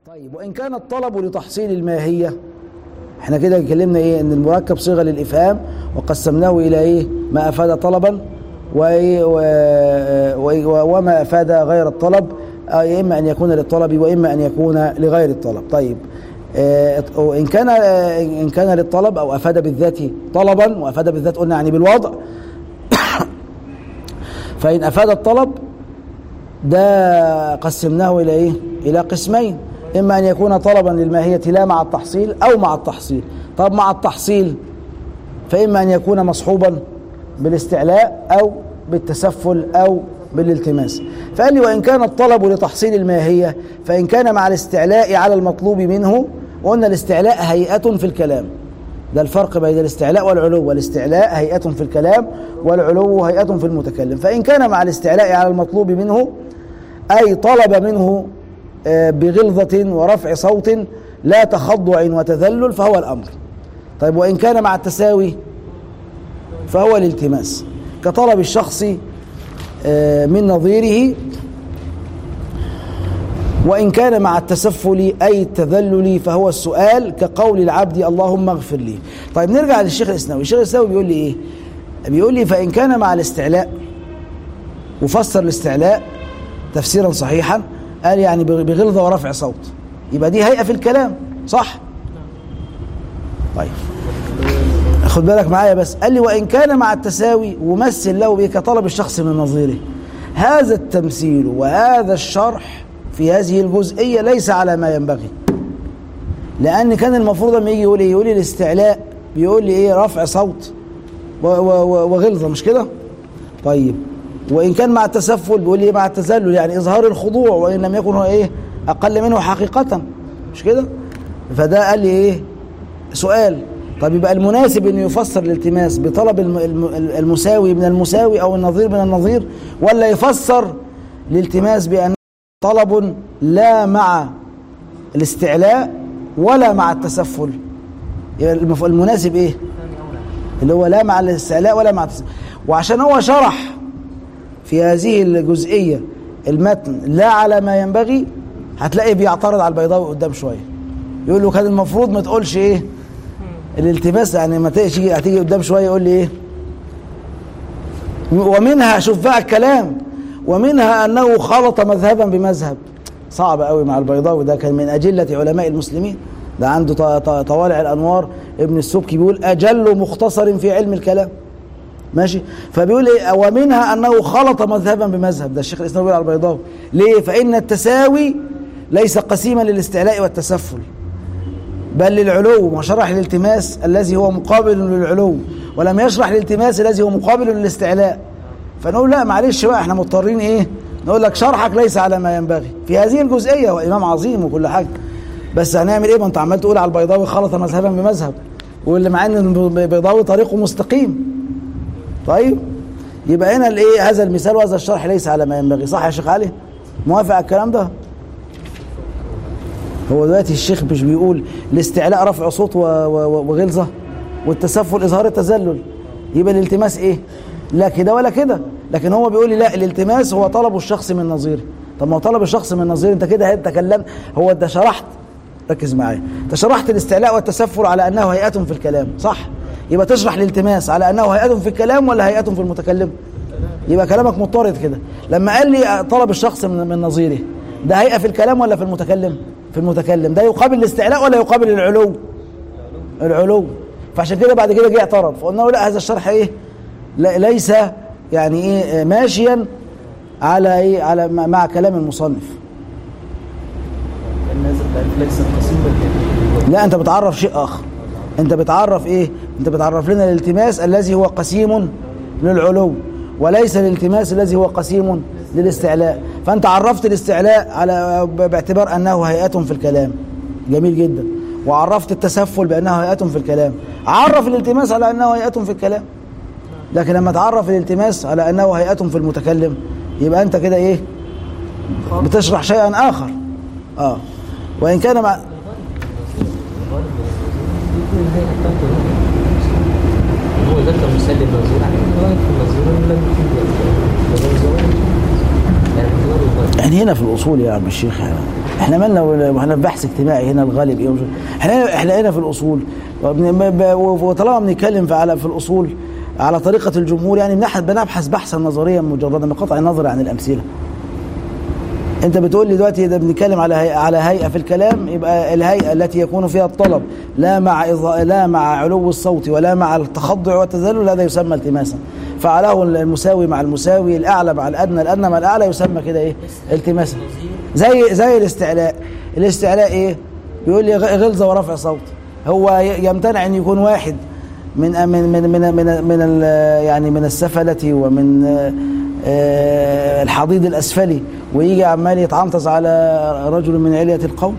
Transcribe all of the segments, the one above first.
طيب وإن كان الطلب لتحصيل الماهية احنا كده اتكلمنا ايه ان المركب صيغة للإفهام وقسمناه إلى ايه ما أفاد طلبا وإيه و- و- وما أفاد غير الطلب آه، إما أن يكون للطلب وإما أن يكون لغير الطلب طيب آه، وإن كان آه، إن كان للطلب أو أفاد بالذات طلبا وأفاد بالذات قلنا يعني بالوضع فإن أفاد الطلب ده قسمناه إلى إيه؟ إلى قسمين إما أن يكون طلبا للماهية لا مع التحصيل أو مع التحصيل طب مع التحصيل فإما أن يكون مصحوبا بالاستعلاء أو بالتسفل أو بالالتماس فقال لي وإن كان الطلب لتحصيل الماهية فإن كان مع الاستعلاء على المطلوب منه وقلنا الاستعلاء هيئة في الكلام ده الفرق بين الاستعلاء والعلو والاستعلاء هيئة في الكلام والعلو هيئة في المتكلم فإن كان مع الاستعلاء على المطلوب منه أي طلب منه آه، بغلظة ورفع صوت لا تخضع وتذلل فهو الأمر طيب وإن كان مع التساوي فهو الالتماس كطلب الشخص آه، من نظيره وإن كان مع التسفل أي التذلل فهو السؤال كقول العبد اللهم اغفر لي طيب نرجع للشيخ الإسناوي الشيخ الإسناوي بيقول لي إيه بيقول لي فإن كان مع الاستعلاء وفسر الاستعلاء تفسيرا صحيحا قال يعني بغلظة ورفع صوت يبقى دي هيئة في الكلام صح طيب خد بالك معايا بس قال لي وإن كان مع التساوي ومثل له به كطلب الشخص من نظيره هذا التمثيل وهذا الشرح في هذه الجزئية ليس على ما ينبغي لأن كان المفروض لما يجي يقول إيه يقول لي الاستعلاء بيقول لي إيه رفع صوت و- و- و- وغلظة مش كده طيب وإن كان مع التسفل بيقول لي مع التذلل يعني إظهار الخضوع وإن لم يكن هو إيه أقل منه حقيقة مش كده فده قال لي إيه سؤال طب يبقى المناسب انه يفسر الالتماس بطلب الم- الم- المساوي من المساوي او النظير من النظير ولا يفسر الالتماس بان طلب لا مع الاستعلاء ولا مع التسفل يبقى المف- المناسب ايه اللي هو لا مع الاستعلاء ولا مع التسفل وعشان هو شرح في هذه الجزئية المتن لا على ما ينبغي هتلاقي بيعترض على البيضاوي قدام شوية يقول له كان المفروض ما تقولش ايه الالتماس يعني ما تيجي هتيجي قدام شويه يقول لي ايه ومنها شوف بقى الكلام ومنها انه خلط مذهبا بمذهب صعب قوي مع البيضاوي ده كان من اجله علماء المسلمين ده عنده ط- ط- طوالع الانوار ابن السبكي بيقول اجل مختصر في علم الكلام ماشي فبيقول ايه ومنها انه خلط مذهبا بمذهب ده الشيخ الاسلام بيقول على البيضاوي ليه فان التساوي ليس قسيما للاستعلاء والتسفل بل للعلو وشرح الالتماس الذي هو مقابل للعلو ولم يشرح الالتماس الذي هو مقابل للاستعلاء فنقول لا معلش بقى احنا مضطرين ايه نقول لك شرحك ليس على ما ينبغي في هذه الجزئيه هو امام عظيم وكل حاجه بس هنعمل ايه ما انت عمال تقول على البيضاوي خلط مذهبا بمذهب واللي مع ان البيضاوي طريقه مستقيم طيب يبقى هنا الايه هذا المثال وهذا الشرح ليس على ما ينبغي صح يا شيخ علي موافق على الكلام ده هو دلوقتي الشيخ مش بيقول الاستعلاء رفع صوت و- و- وغلظه والتسفل اظهار التذلل يبقى الالتماس ايه لا كده ولا كده لكن هو بيقول لي لا الالتماس هو طلب الشخص من نظيره طب ما هو طلب الشخص من نظيره انت كده تكلمت هو انت شرحت ركز معايا انت شرحت الاستعلاء والتسفل على انه هيئه في الكلام صح يبقى تشرح الالتماس على انه هيئه في الكلام ولا هيئه في المتكلم يبقى كلامك مضطرد كده لما قال لي طلب الشخص من من نظيره ده هيئه في الكلام ولا في المتكلم في المتكلم ده يقابل الاستعلاء ولا يقابل العلو العلو فعشان كده بعد كده جه اعترض فقلنا له لا هذا الشرح ايه لا ليس يعني ايه ماشيا على ايه على مع مع كلام المصنف لان هذا التعريف ليس قسيم بل لا انت بتعرف شيء اخر انت بتعرف ايه انت بتعرف لنا الالتماس الذي هو قسيم للعلو وليس الالتماس الذي هو قسيم للاستعلاء فانت عرفت الاستعلاء على باعتبار انه هيئه في الكلام جميل جدا وعرفت التسفل بانه هيئه في الكلام عرف الالتماس على انه هيئه في الكلام لكن لما تعرف الالتماس على انه هيئه في المتكلم يبقى انت كده ايه بتشرح شيئا اخر اه وان كان مع هو ذكر مثال للنظير يعني الغالب في النظير لم يكن يعني يعني هنا في الاصول يا عم الشيخ يعني احنا مالنا ولا- واحنا في بحث اجتماعي هنا الغالب ايه ومش- احنا احنا هنا في الاصول وبن- ب- ب- وطالما بنتكلم في على في الاصول على طريقه الجمهور يعني بنح- بنبحث بحثا نظريا مجردا بقطع النظر عن الامثله انت بتقول لي دلوقتي اذا بنتكلم على هيئة على هيئه في الكلام يبقى الهيئه التي يكون فيها الطلب لا مع إضاء لا مع علو الصوت ولا مع التخضع والتذلل هذا يسمى التماسا فعله المساوي مع المساوي الاعلى مع الادنى الادنى مع الاعلى يسمى كده ايه التماسا زي زي الاستعلاء الاستعلاء ايه بيقول لي غ- غلظه ورفع صوت هو ي- يمتنع ان يكون واحد من من من من من, من ال- يعني من السفله ومن آه، الحضيض الاسفلي ويجي عمال يتعنطز على رجل من عليه القوم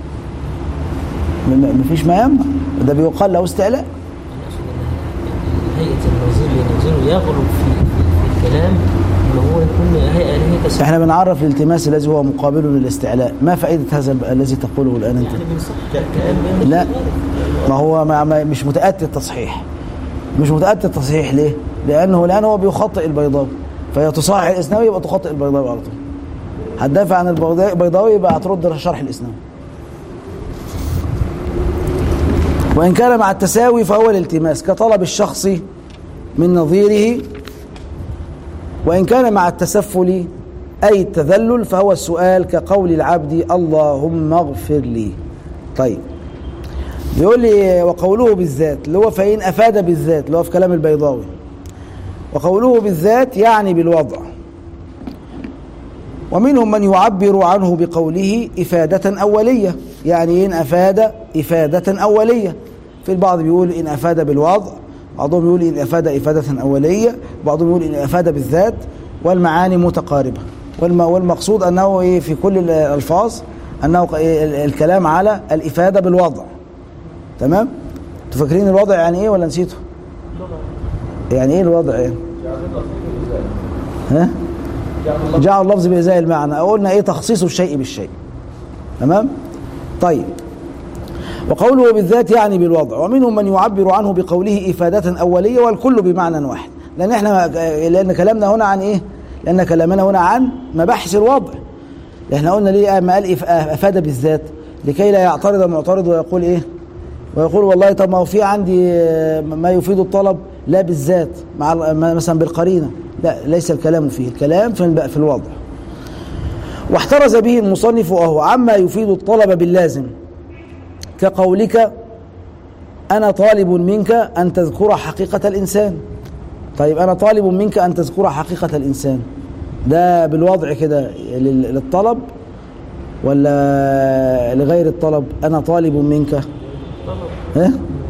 م- م- مفيش ما يمنع ده بيقال له استعلاء أنا أقصد إن هيئة النظير ينظر يغلب في, في, في الكلام ان هو يكون هيئة هيئة تسمع احنا بنعرف الالتماس الذي هو مقابل للاستعلاء ما فائده هذا ال- الذي تقوله الان انت يعني بنصح كلام بين لا ما هو ما ما مش متأتي التصحيح مش متأتي التصحيح ليه؟ لأنه الآن هو بيخطئ البيضاوي فهي تصحح الإسناوي يبقى تخطئ البيضاوي على طول هتدافع عن البيضاوي البيضاوي يبقى هترد شرح الإسناوي وإن كان مع التساوي فهو الالتماس كطلب الشخص من نظيره وإن كان مع التسفل أي التذلل فهو السؤال كقول العبد اللهم اغفر لي طيب بيقول لي وقوله بالذات اللي هو فإن أفاد بالذات اللي هو في كلام البيضاوي وقوله بالذات يعني بالوضع ومنهم من يعبر عنه بقوله إفادة أولية يعني إن أفاد إفادة أولية في البعض بيقول إن أفاد بالوضع بعضهم يقول إن أفاد إفادة أولية بعضهم يقول إن أفاد بالذات والمعاني متقاربة والم والمقصود أنه إيه في كل الألفاظ أنه إيه الكلام على الإفادة بالوضع تمام انتوا فاكرين الوضع يعني ايه ولا نسيته يعني ايه الوضع يعني ها جعل اللفظ بإزاء المعنى قلنا ايه تخصيص الشيء بالشيء تمام طيب وقوله بالذات يعني بالوضع ومنهم من يعبر عنه بقوله إفادة أولية والكل بمعنى واحد لأن احنا لأن كلامنا هنا عن ايه لأن كلامنا هنا عن مباحث الوضع احنا قلنا ليه ما قال إف- أفاد بالذات لكي لا يعترض المعترض ويقول ايه ويقول والله طب ما هو في عندي آه، ما يفيد الطلب لا بالذات مع ال- ما- مثلا بالقرينه لا ليس الكلام فيه الكلام في الب- في الوضع واحترز به المصنف وهو عما يفيد الطلب باللازم كقولك انا طالب منك ان تذكر حقيقه الانسان طيب انا طالب منك ان تذكر حقيقه الانسان ده بالوضع كده لل- للطلب ولا لغير الطلب انا طالب منك ها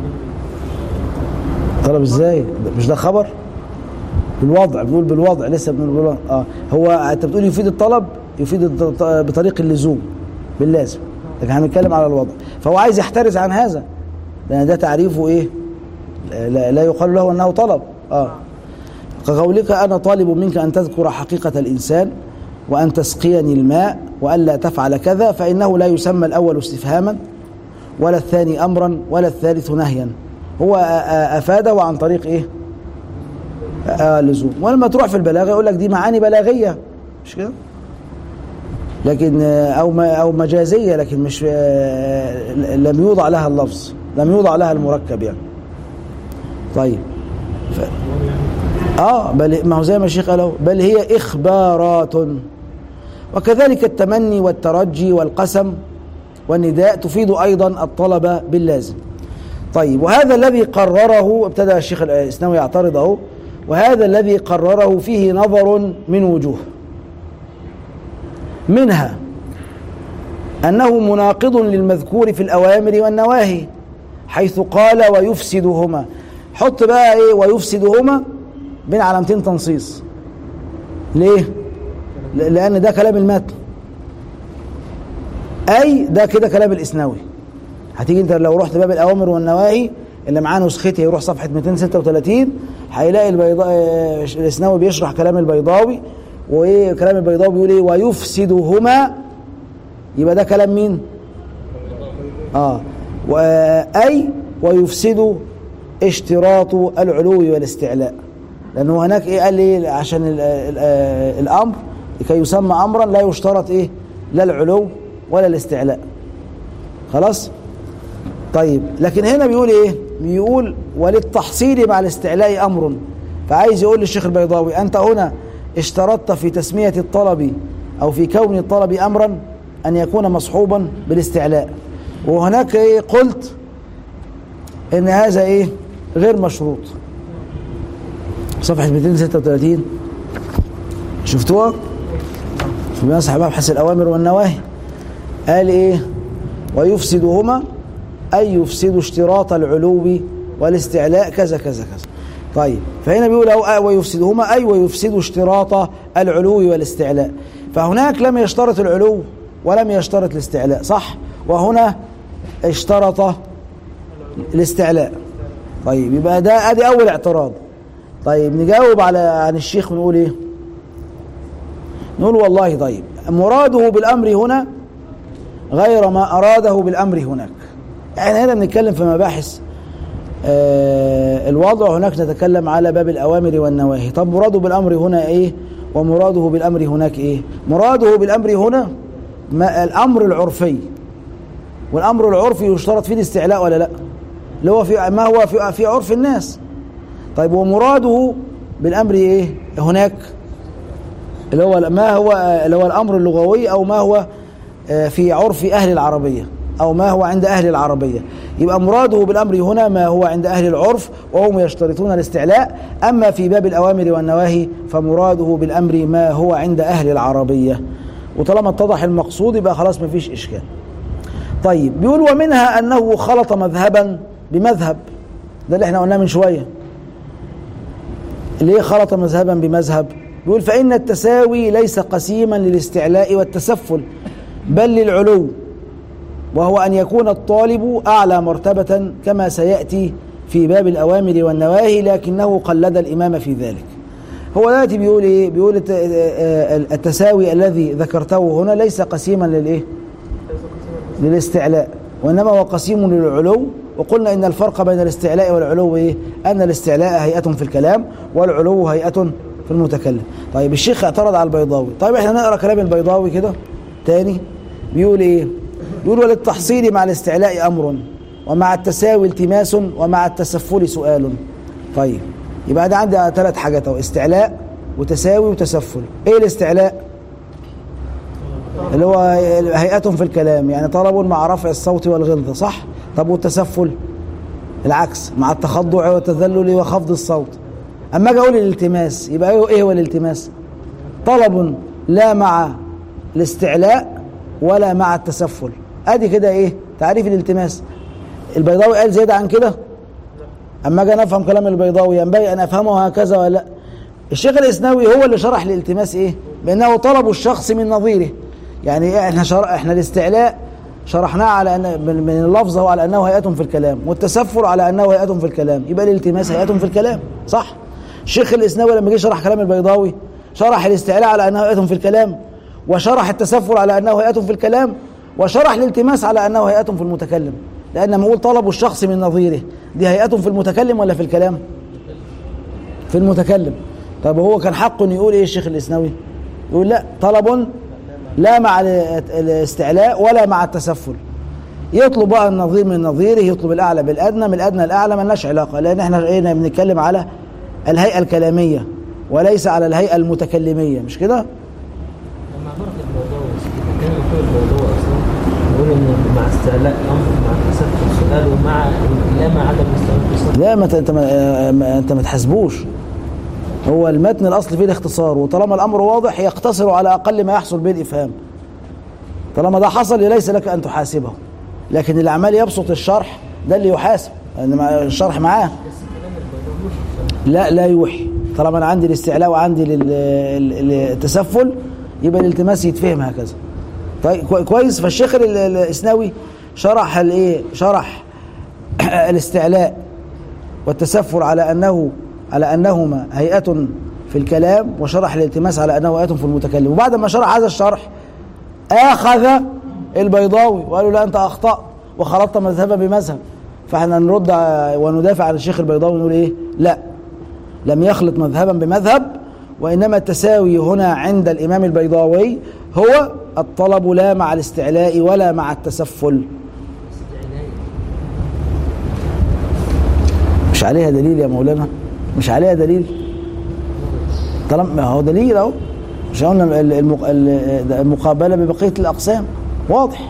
طلب ازاي ده- مش ده خبر بالوضع بنقول بالوضع لسه بنقول بالوضع اه هو انت بتقول يفيد الطلب يفيد الط- بطريق اللزوم باللازم لكن هنتكلم على الوضع فهو عايز يحترز عن هذا لان ده تعريفه ايه لا, لا يقال له انه طلب اه كقولك انا طالب منك ان تذكر حقيقه الانسان وان تسقيني الماء والا تفعل كذا فانه لا يسمى الاول استفهاما ولا الثاني امرا ولا الثالث نهيا هو آ- آ- افاد وعن طريق ايه آه لزوم ولما تروح في البلاغه يقول لك دي معاني بلاغيه مش كده لكن آه، او ما او مجازيه لكن مش آه، لم يوضع لها اللفظ لم يوضع لها المركب يعني طيب ف... اه بل ما هو زي ما الشيخ قال اهو بل هي اخبارات وكذلك التمني والترجي والقسم والنداء تفيد ايضا الطلب باللازم طيب وهذا الذي قرره ابتدى الشيخ الاسلامي يعترض اهو وهذا الذي قرره فيه نظر من وجوه منها انه مناقض للمذكور في الاوامر والنواهي حيث قال ويفسدهما حط بقى ايه ويفسدهما بين علامتين تنصيص ليه ل- لان ده كلام المتن اي ده كده كلام الاسناوي هتيجي انت لو رحت باب الاوامر والنواهي اللي معاه نسختي يروح صفحه 236 هيلاقي البيضاء آه، الاسناوي بيشرح كلام البيضاوي وايه كلام البيضاوي بيقول ايه ويفسدهما يبقى ده كلام مين اه واي ويفسد اشتراط العلو والاستعلاء لانه هناك ايه قال لي عشان ال ال الامر لكي يسمى امرا لا يشترط ايه لا العلو ولا الاستعلاء خلاص طيب لكن هنا بيقول ايه بيقول وللتحصيل مع الاستعلاء امر فعايز يقول للشيخ البيضاوي انت هنا اشترطت في تسمية الطلب او في كون الطلب امرا ان يكون مصحوبا بالاستعلاء وهناك ايه قلت ان هذا ايه غير مشروط صفحة 236 شفتوها في مسح مبحث الأوامر والنواهي قال إيه ويفسدهما أي يفسد اشتراط العلو والاستعلاء كذا كذا كذا طيب فهنا بيقول أو ويفسدهما أي ويفسد اشتراط العلو والاستعلاء فهناك لم يشترط العلو ولم يشترط الاستعلاء صح وهنا اشترط الاستعلاء طيب يبقى ده ادي اول اعتراض طيب نجاوب على عن الشيخ ونقول ايه نقول والله طيب مراده بالامر هنا غير ما اراده بالامر هناك احنا هنا بنتكلم في مباحث آه الوضع هناك نتكلم على باب الاوامر والنواهي طب مراده بالامر هنا ايه ومراده بالامر هناك ايه مراده بالامر هنا ما الامر العرفي والامر العرفي يشترط فيه الاستعلاء ولا لا اللي هو في ما هو في في عرف الناس طيب ومراده بالامر ايه هناك اللي هو ما هو اللي هو الامر اللغوي او ما هو في عرف اهل العربيه او ما هو عند اهل العربيه يبقى مراده بالامر هنا ما هو عند اهل العرف وهم يشترطون الاستعلاء اما في باب الاوامر والنواهي فمراده بالامر ما هو عند اهل العربيه وطالما اتضح المقصود يبقى خلاص ما فيش اشكال طيب بيقول ومنها انه خلط مذهبا بمذهب ده اللي احنا قلناه من شويه ليه خلط مذهبا بمذهب بيقول فإن التساوي ليس قسيما للاستعلاء والتسفل بل للعلو وهو أن يكون الطالب أعلى مرتبة كما سيأتي في باب الأوامر والنواهي لكنه قلد الإمام في ذلك هو دلوقتي بيقول إيه بيقول التساوي الذي ذكرته هنا ليس قسيما للإيه للاستعلاء وإنما هو قسيم للعلو وقلنا إن الفرق بين الاستعلاء والعلو إيه؟ أن الاستعلاء هيئة في الكلام والعلو هيئة في المتكلم طيب الشيخ اعترض على البيضاوي طيب احنا نقرأ كلام البيضاوي كده تاني بيقول إيه بيقول وللتحصيل مع الاستعلاء أمر ومع التساوي التماس ومع التسفل سؤال طيب يبقى ده عندي ثلاث حاجات اهو استعلاء وتساوي وتسفل ايه الاستعلاء اللي هو هيئة في الكلام يعني طلب مع رفع الصوت والغلظة صح طب والتسفل العكس مع التخضع والتذلل وخفض الصوت اما اجي اقول الالتماس يبقى ايه هو الالتماس طلب لا مع الاستعلاء ولا مع التسفل ادي كده ايه تعريف الالتماس البيضاوي قال زيادة عن كده اما اجي نفهم كلام البيضاوي ينبغي ان افهمه هكذا ولا لا الشيخ الاسناوي هو اللي شرح الالتماس ايه بانه طلب الشخص من نظيره يعني احنا شرح احنا الاستعلاء شرحناه على ان من اللفظ هو على انه هيئة في الكلام والتسفل على انه هيئة في الكلام يبقى الالتماس هيئة في الكلام صح الشيخ الاسناوي لما جه شرح كلام البيضاوي شرح الاستعلاء على انه هيئة في الكلام وشرح التسفل على انه هيئة في الكلام وشرح الالتماس على انه هيئة في المتكلم لان لما اقول طلب الشخص من نظيره دي هيئة في المتكلم ولا في الكلام في المتكلم طب هو كان حقه يقول ايه الشيخ الاسناوي يقول لا طلب لا مع الاستعلاء ولا مع التسفل يطلب بقى النظير من نظيره يطلب الاعلى بالادنى من الادنى الاعلى ملناش علاقه لان احنا ايه بنتكلم على الهيئه الكلاميه وليس على الهيئه المتكلميه مش كده؟ لما عبرت الموضوع كان المفروض الموضوع اصلا يقول ان مع استعلاء امر مع تسفل سؤال ومع لا مع عدم استعلاء لا ما انت ما انت ما تحاسبوش هو المتن الاصل فيه الاختصار وطالما الامر واضح يقتصر على اقل ما يحصل به الافهام طالما ده حصل ليس لك ان تحاسبه لكن اللي عمال يبسط الشرح ده اللي يحاسب لان الشرح معاه لا لا يوحي طالما انا عندي الاستعلاء وعندي التسفل يبقى الالتماس يتفهم هكذا طيب كويس فالشيخ الاسناوي شرح الايه شرح الاستعلاء والتسفل على انه على انهما هيئة في الكلام وشرح الالتماس على انه هيئة في المتكلم وبعد ما شرح هذا الشرح اخذ البيضاوي وقال له لا انت اخطأت وخلطت مذهبا بمذهب فاحنا نرد وندافع عن الشيخ البيضاوي ونقول ايه لا لم يخلط مذهبا بمذهب وانما التساوي هنا عند الامام البيضاوي هو الطلب لا مع الاستعلاء ولا مع التسفل مش عليها دليل يا مولانا مش عليها دليل طالما ما هو دليل اهو مش قلنا ال- المق- ال- المقابله ببقيه الاقسام واضح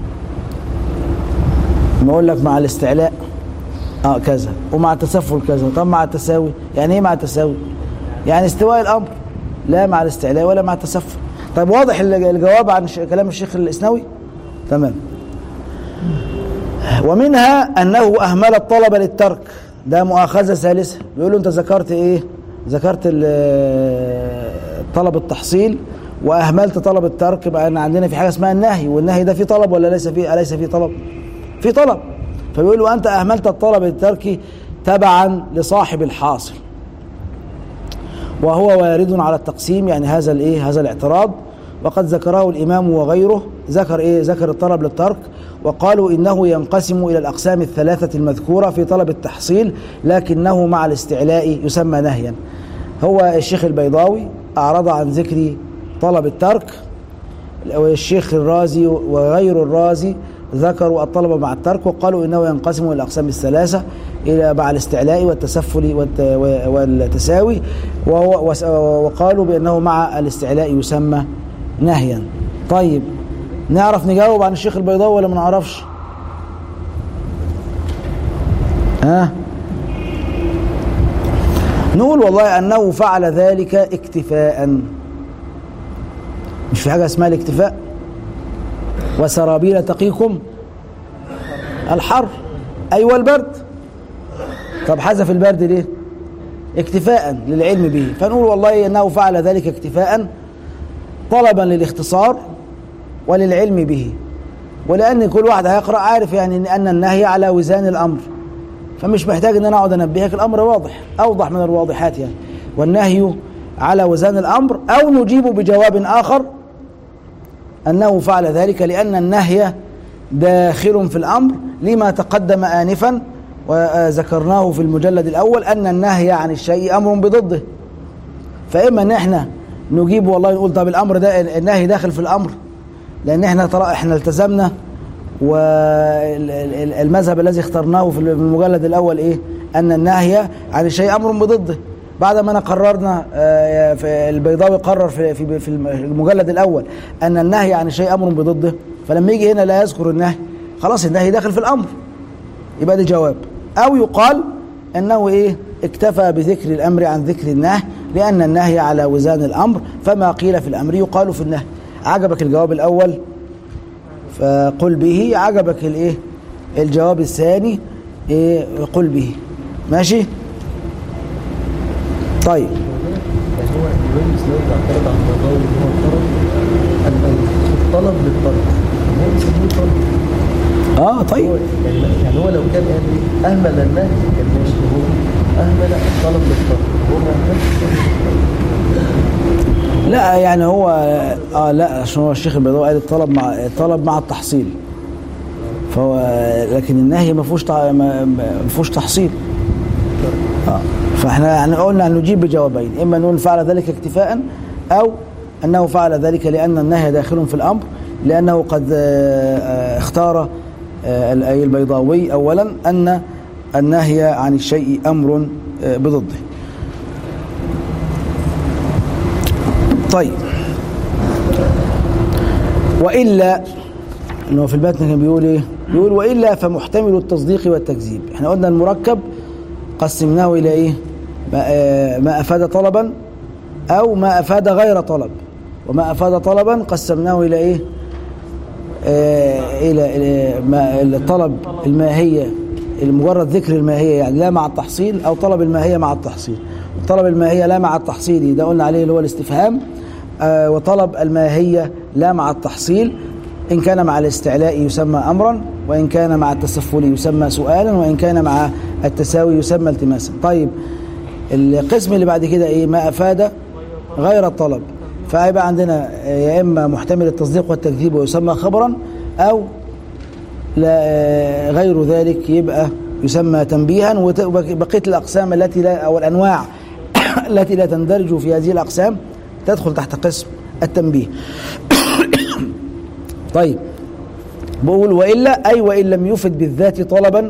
ما اقول لك مع الاستعلاء اه كذا ومع التسفل كذا طب مع التساوي يعني ايه مع التساوي يعني استواء الامر لا مع الاستعلاء ولا مع التسفل طيب واضح ال- الجواب عن ش- كلام الشيخ الاسنوي تمام ومنها انه اهمل الطلب للترك ده مؤاخذه ثالثه بيقول له انت ذكرت ايه ذكرت ال- طلب التحصيل واهملت طلب الترك بقى ان عندنا في حاجه اسمها النهي والنهي ده فيه طلب ولا ليس فيه اليس فيه طلب في طلب فبيقول له انت اهملت الطلب للترك تبعا لصاحب الحاصل وهو وارد على التقسيم يعني هذا الايه هذا الاعتراض وقد ذكره الامام وغيره ذكر ايه ذكر الطلب للترك وقالوا انه ينقسم الى الاقسام الثلاثه المذكوره في طلب التحصيل لكنه مع الاستعلاء يسمى نهيا هو الشيخ البيضاوي اعرض عن ذكر طلب الترك والشيخ الرازي وغير الرازي ذكروا الطلب مع الترك وقالوا انه ينقسم الى الاقسام الثلاثه الى مع الاستعلاء والتسفل والت- والتساوي وهو- وس- وقالوا بانه مع الاستعلاء يسمى نهيا طيب نعرف نجاوب عن الشيخ البيضاوي ولا ما نعرفش ها نقول والله انه فعل ذلك اكتفاء مش في حاجه اسمها الاكتفاء وسرابيل تقيكم الحر ايوه البرد طب حذف البرد ليه اكتفاء للعلم به فنقول والله انه فعل ذلك اكتفاء طلبا للاختصار وللعلم به ولان كل واحد هيقرا عارف يعني ان ان النهي على وزان الامر فمش محتاج ان انا اقعد انبهك الامر واضح اوضح من الواضحات يعني والنهي على وزان الامر او نجيب بجواب اخر انه فعل ذلك لان النهي داخل في الامر لما تقدم انفا وذكرناه في المجلد الاول ان النهي عن الشيء امر بضده فاما ان احنا نجيب والله نقول طب الامر ده النهي داخل في الامر لان احنا ترى احنا التزمنا والمذهب الذي اخترناه في المجلد الاول ايه ان النهي عن الشيء امر بضده بعد ما انا قررنا آه، في البيضاوي قرر في في في المجلد الاول ان النهي عن الشيء امر بضده فلما يجي هنا لا يذكر النهي خلاص النهي داخل في الامر يبقى ده جواب او يقال انه ايه اكتفى بذكر الامر عن ذكر النهي لان النهي على وزان الامر فما قيل في الامر يقال في النهي عجبك الجواب الاول فقل به عجبك الايه الجواب الثاني ايه قل به ماشي طيب يعني هو الإمام الإسلامي بيعترض على القضاء اللي هو الطلب الطلب للطلب هو بيسموه طلب اه طيب هو يعني يعني هو لو كان قال إيه أهمل النهي كان ماشي هو أهمل الطلب للطلب هو ما أهملش الطلب للطلب. لا يعني هو اه لا عشان هو الشيخ البيضاوي قال الطلب مع الطلب مع التحصيل فهو لكن النهي ما فيهوش تع- ما ما فيهوش تحصيل اه فاحنا يعني قلنا ان نجيب بجوابين اما نقول فعل ذلك اكتفاء او انه فعل ذلك لان النهي داخل في الامر لانه قد آه، آه، اختار آه، اي البيضاوي اولا ان النهي عن الشيء امر آه، بضده طيب والا انه في المتن كان بيقول ايه بيقول والا فمحتمل التصديق والتكذيب احنا قلنا المركب قسمناه الى ايه ما, آه، ما افاد طلبا او ما افاد غير طلب وما افاد طلبا قسمناه الى ايه آه، الى إلى ما الطلب الماهيه مجرد ذكر الماهيه يعني لا مع التحصيل او طلب الماهيه مع التحصيل طلب الماهيه لا مع التحصيل ده قلنا عليه اللي هو الاستفهام آه، وطلب الماهيه لا مع التحصيل ان كان مع الاستعلاء يسمى امرا وان كان مع التسفل يسمى سؤالا وان كان مع التساوي يسمى التماسا طيب القسم اللي بعد كده ايه ما افاد غير الطلب فهيبقى عندنا يا اما محتمل التصديق والتكذيب ويسمى خبرا او لا آه، غير ذلك يبقى يسمى تنبيها وبقيه الاقسام التي لا او الانواع التي لا تندرج في هذه الاقسام تدخل تحت قسم التنبيه طيب بقول والا اي وان لم يفد بالذات طلبا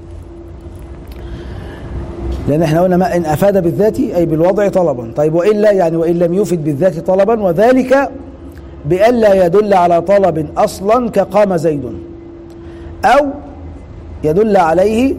لان احنا قلنا ما ان افاد بالذات اي بالوضع طلبا طيب والا يعني وان لم يفد بالذات طلبا وذلك بألا يدل على طلب اصلا كقام زيد او يدل عليه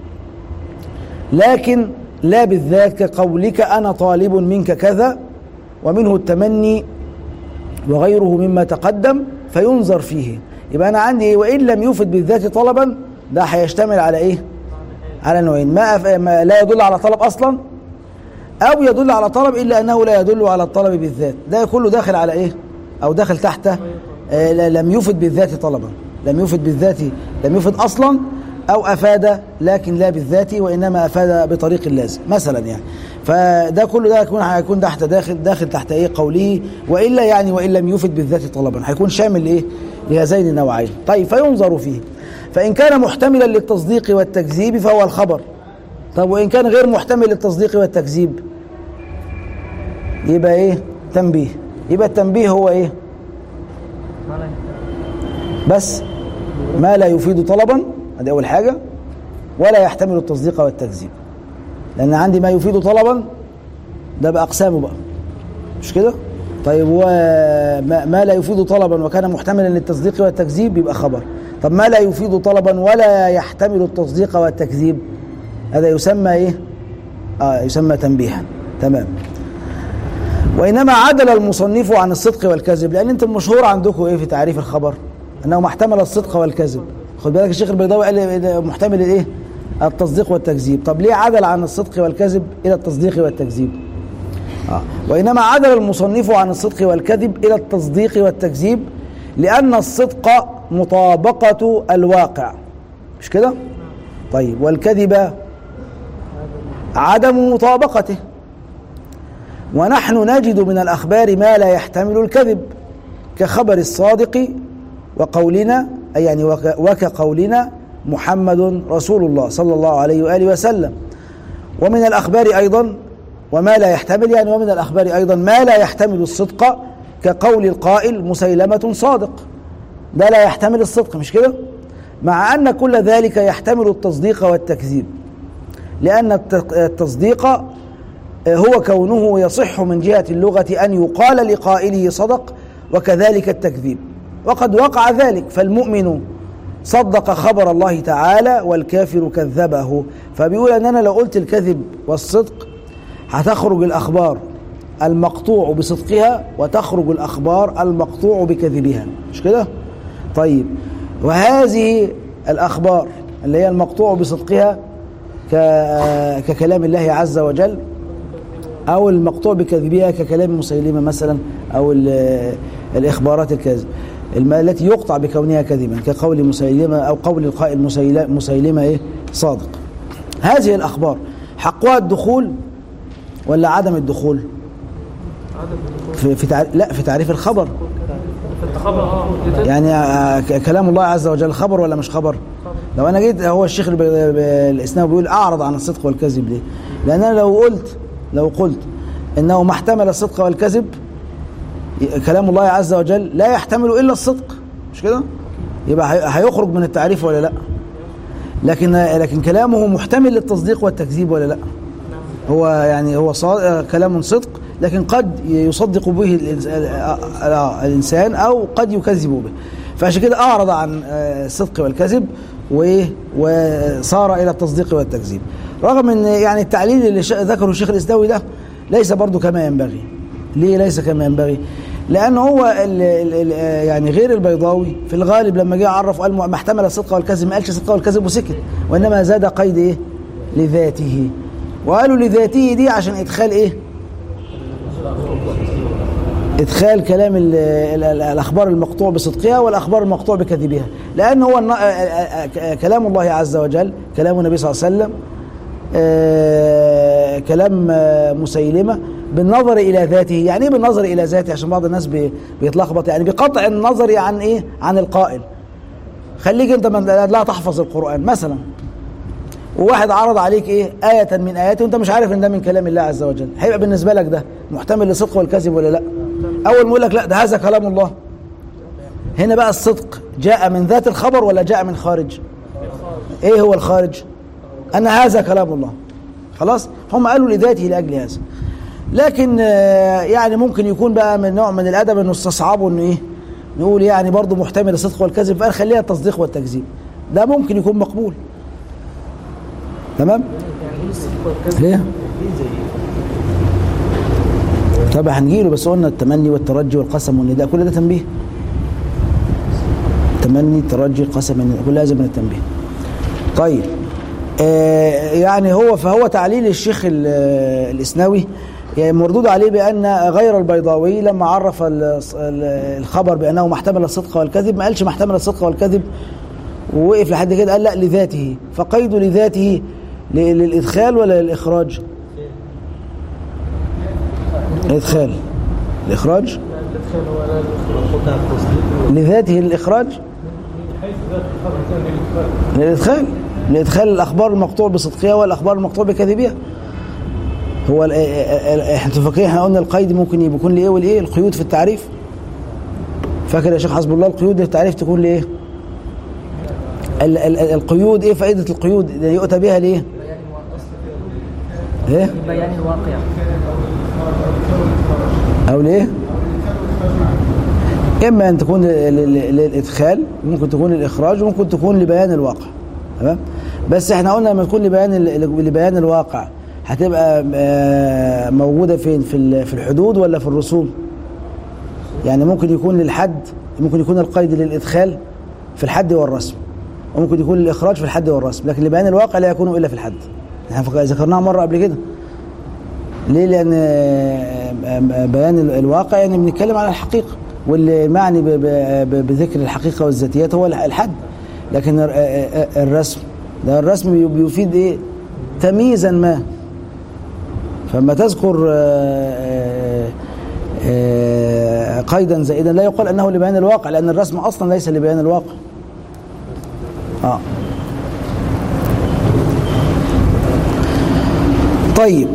لكن لا بالذات كقولك انا طالب منك كذا ومنه التمني وغيره مما تقدم فينظر فيه يبقى انا عندي إيه؟ وان لم يفد بالذات طلبا ده هيشتمل على ايه على نوعين ما, أف... ما لا يدل على طلب اصلا او يدل على طلب الا انه لا يدل على الطلب بالذات ده كله داخل على ايه او داخل تحت آه لا- لم يفد بالذات طلبا لم يفد بالذات لم يفد اصلا او افاد لكن لا بالذات وانما افاد بطريق اللازم مثلا يعني فده كله ده هيكون هيكون تحت داخل داخل تحت ايه قوله والا يعني وان لم يفد بالذات طلبا هيكون شامل ايه لهذين النوعين طيب فينظر فيه فان كان محتملا للتصديق والتكذيب فهو الخبر طب وان كان غير محتمل للتصديق والتكذيب يبقى ايه تنبيه يبقى التنبيه هو ايه بس ما لا يفيد طلبا ادي اول حاجه ولا يحتمل التصديق والتكذيب لان عندي ما يفيد طلبا ده باقسامه بقى مش كده طيب وما ما لا يفيد طلبا وكان محتملا للتصديق والتكذيب يبقى خبر طب ما لا يفيد طلبا ولا يحتمل التصديق والتكذيب هذا يسمى ايه اه يسمى تنبيها تمام وانما عدل المصنف عن الصدق والكذب لان انتم المشهور عندكم ايه في تعريف الخبر انه محتمل الصدق والكذب خد بالك الشيخ البيضاوي قال لي محتمل الايه التصديق والتكذيب طب ليه عدل عن الصدق والكذب الى التصديق والتكذيب آه. وإنما عدل المصنف عن الصدق والكذب إلى التصديق والتكذيب لأن الصدق مطابقة الواقع مش كده؟ طيب والكذب عدم مطابقته ونحن نجد من الأخبار ما لا يحتمل الكذب كخبر الصادق وقولنا أي يعني وك- وكقولنا محمد رسول الله صلى الله عليه وآله وسلم ومن الأخبار أيضا وما لا يحتمل يعني ومن الأخبار أيضا ما لا يحتمل الصدق كقول القائل مسيلمة صادق ده لا يحتمل الصدق مش كده مع أن كل ذلك يحتمل التصديق والتكذيب لأن الت- التصديق هو كونه يصح من جهة اللغة أن يقال لقائله صدق وكذلك التكذيب وقد وقع ذلك فالمؤمن صدق خبر الله تعالى والكافر كذبه فبيقول ان انا لو قلت الكذب والصدق هتخرج الاخبار المقطوع بصدقها وتخرج الاخبار المقطوع بكذبها مش كده طيب وهذه الاخبار اللي هي المقطوع بصدقها ك- ككلام الله عز وجل او المقطوع بكذبها ككلام مسيلمه مثلا او ال- الاخبارات الكاذبه الم- التي يقطع بكونها كذبا كقول مسيلمه او قول القائل مسيل- مسيلمه ايه صادق هذه الاخبار حقها الدخول ولا عدم الدخول في في تعريف لا في تعريف الخبر خبر اه يعني آه، ك- كلام الله عز وجل خبر ولا مش خبر لو انا جيت هو الشيخ الب- ب- الاسلام بيقول اعرض عن الصدق والكذب ليه لان انا لو قلت لو قلت انه ما احتمل الصدق والكذب ي- كلام الله عز وجل لا يحتمل الا الصدق مش كده يبقى هي- هيخرج من التعريف ولا لا لكن لكن كلامه محتمل للتصديق والتكذيب ولا لا هو يعني هو صا- كلام صدق لكن قد يصدق به الإنس- آه، الإنسان أو قد يكذب به فعشان كده أعرض عن آه، الصدق والكذب وإيه؟ وصار إلى التصديق والتكذيب رغم أن يعني التعليل اللي شا- ذكره الشيخ الإسداوي ده ليس برضه كما ينبغي ليه ليس كما ينبغي لأن هو ال ال ال يعني غير البيضاوي في الغالب لما جه يعرف قال ما احتمل الصدق والكذب ما قالش الصدق والكذب وسكت وإنما زاد قيد إيه لذاته وقالوا لذاته دي عشان إدخال إيه ادخال كلام ال ال ال الاخبار المقطوع بصدقها والاخبار المقطوع بكذبها لان هو الن- آه، آه، آه، كلام الله عز وجل كلام النبي صلى الله عليه وسلم آه، كلام آه، مسيلمه بالنظر الى ذاته يعني ايه بالنظر الى ذاته عشان بعض الناس بي- بيتلخبط يعني بقطع النظر عن ايه عن القائل خليك انت من لا تحفظ القران مثلا وواحد عرض عليك ايه آية من آياته وانت مش عارف ان ده من كلام الله عز وجل هيبقى بالنسبة لك ده محتمل للصدق والكذب ولا لا اول ما يقول لك لا ده هذا كلام الله هنا بقى الصدق جاء من ذات الخبر ولا جاء من خارج ايه هو الخارج ان هذا كلام الله خلاص هم قالوا لذاته لاجل هذا لكن آه، يعني ممكن يكون بقى من نوع من الادب انه استصعبوا انه ايه نقول يعني برضه محتمل الصدق والكذب فقال خليها التصديق والتكذيب ده ممكن يكون مقبول تمام ليه طب هنجيله بس قلنا التمني والترجي والقسم والنداء كل ده تنبيه تمني الترجي القسم النداء كل هذا من التنبيه طيب آه يعني هو فهو تعليل الشيخ ال- الاسنوي يعني مردود عليه بان غير البيضاوي لما عرف ال- ال- الخبر بانه محتمل الصدق والكذب ما قالش محتمل الصدق والكذب ووقف لحد كده قال لا لذاته فقيده لذاته ل- للادخال ولا للاخراج؟ الادخال الاخراج قطع التصديق لذاته الاخراج للادخال لادخال الاخبار المقطوع بصدقها والاخبار المقطوع بكذبها هو ال- ال- ال- احنا اتفقين احنا قلنا القيد ممكن يكون لايه والايه القيود في التعريف فاكر يا شيخ حسب الله القيود في التعريف تكون لايه ال- ال- ال- القيود ايه فائده القيود يؤتى بها ليه ايه بيان الواقع او ليه اما ان تكون ل- ل- للادخال ممكن تكون للاخراج وممكن تكون لبيان الواقع تمام بس احنا قلنا لما تكون لبيان ال- لبيان الواقع هتبقى آه، موجوده فين في ال- في الحدود ولا في الرسوم يعني ممكن يكون للحد ممكن يكون القيد للادخال في الحد والرسم وممكن يكون للاخراج في الحد والرسم لكن لبيان الواقع لا يكون الا في الحد احنا فك- ذكرناها مره قبل كده ليه لان آه، آه، بيان ال- الواقع يعني بنتكلم على الحقيقه واللي معني ب- ب- ب- بذكر الحقيقه والذاتيات هو الح- الحد لكن الر- آه، آه، الرسم ده الرسم بي- بيفيد ايه تمييزا ما فلما تذكر آه، آه، آه، قيدا زائدا لا يقال انه لبيان الواقع لان الرسم اصلا ليس لبيان الواقع اه طيب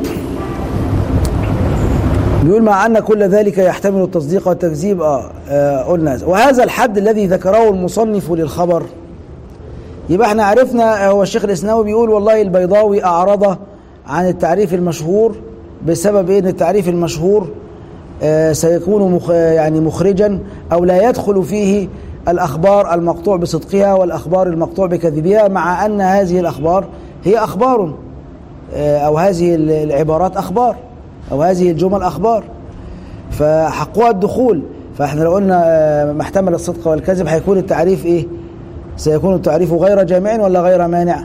بيقول مع أن كل ذلك يحتمل التصديق والتكذيب آه, آه قلنا وهذا الحد الذي ذكره المصنف للخبر يبقى احنا عرفنا هو الشيخ الإسناوي بيقول والله البيضاوي أعرض عن التعريف المشهور بسبب ان التعريف المشهور آه سيكون مخ يعني مخرجا أو لا يدخل فيه الأخبار المقطوع بصدقها والأخبار المقطوع بكذبها مع أن هذه الأخبار هي أخبار آه أو هذه العبارات أخبار أو هذه الجمل أخبار فحقها الدخول فاحنا لو قلنا آه، محتمل الصدق والكذب هيكون التعريف ايه سيكون التعريف غير جامع ولا غير مانع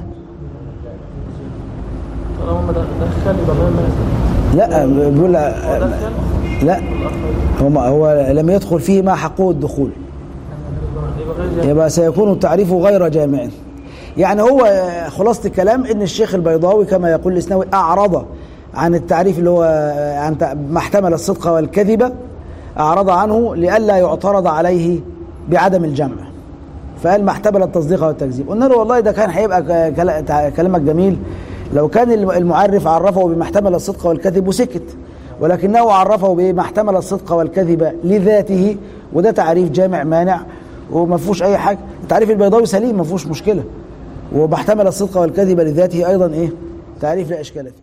طالما دخل يبقى ما لا بيقول لا هو ما- هو لم يدخل فيه ما حقه الدخول يبقى غير يبقى سيكون التعريف غير جامع يعني هو آه، خلاصة الكلام ان الشيخ البيضاوي كما يقول الاسناوي اعرض عن التعريف اللي هو آه، عن تع- ما احتمل الصدق والكذب اعرض عنه لئلا يعترض عليه بعدم الجمع فقال ما احتمل التصديق والتكذيب قلنا له والله ده كان هيبقى ك- كلا- تع- كلامك جميل لو كان الم- المعرف عرفه بما احتمل الصدق والكذب وسكت ولكنه عرفه بما احتمل الصدق والكذب لذاته وده تعريف جامع مانع وما فيهوش اي حاجه التعريف البيضاوي سليم ما فيهوش مشكله وما احتمل الصدق والكذب لذاته ايضا ايه تعريف لا اشكال فيه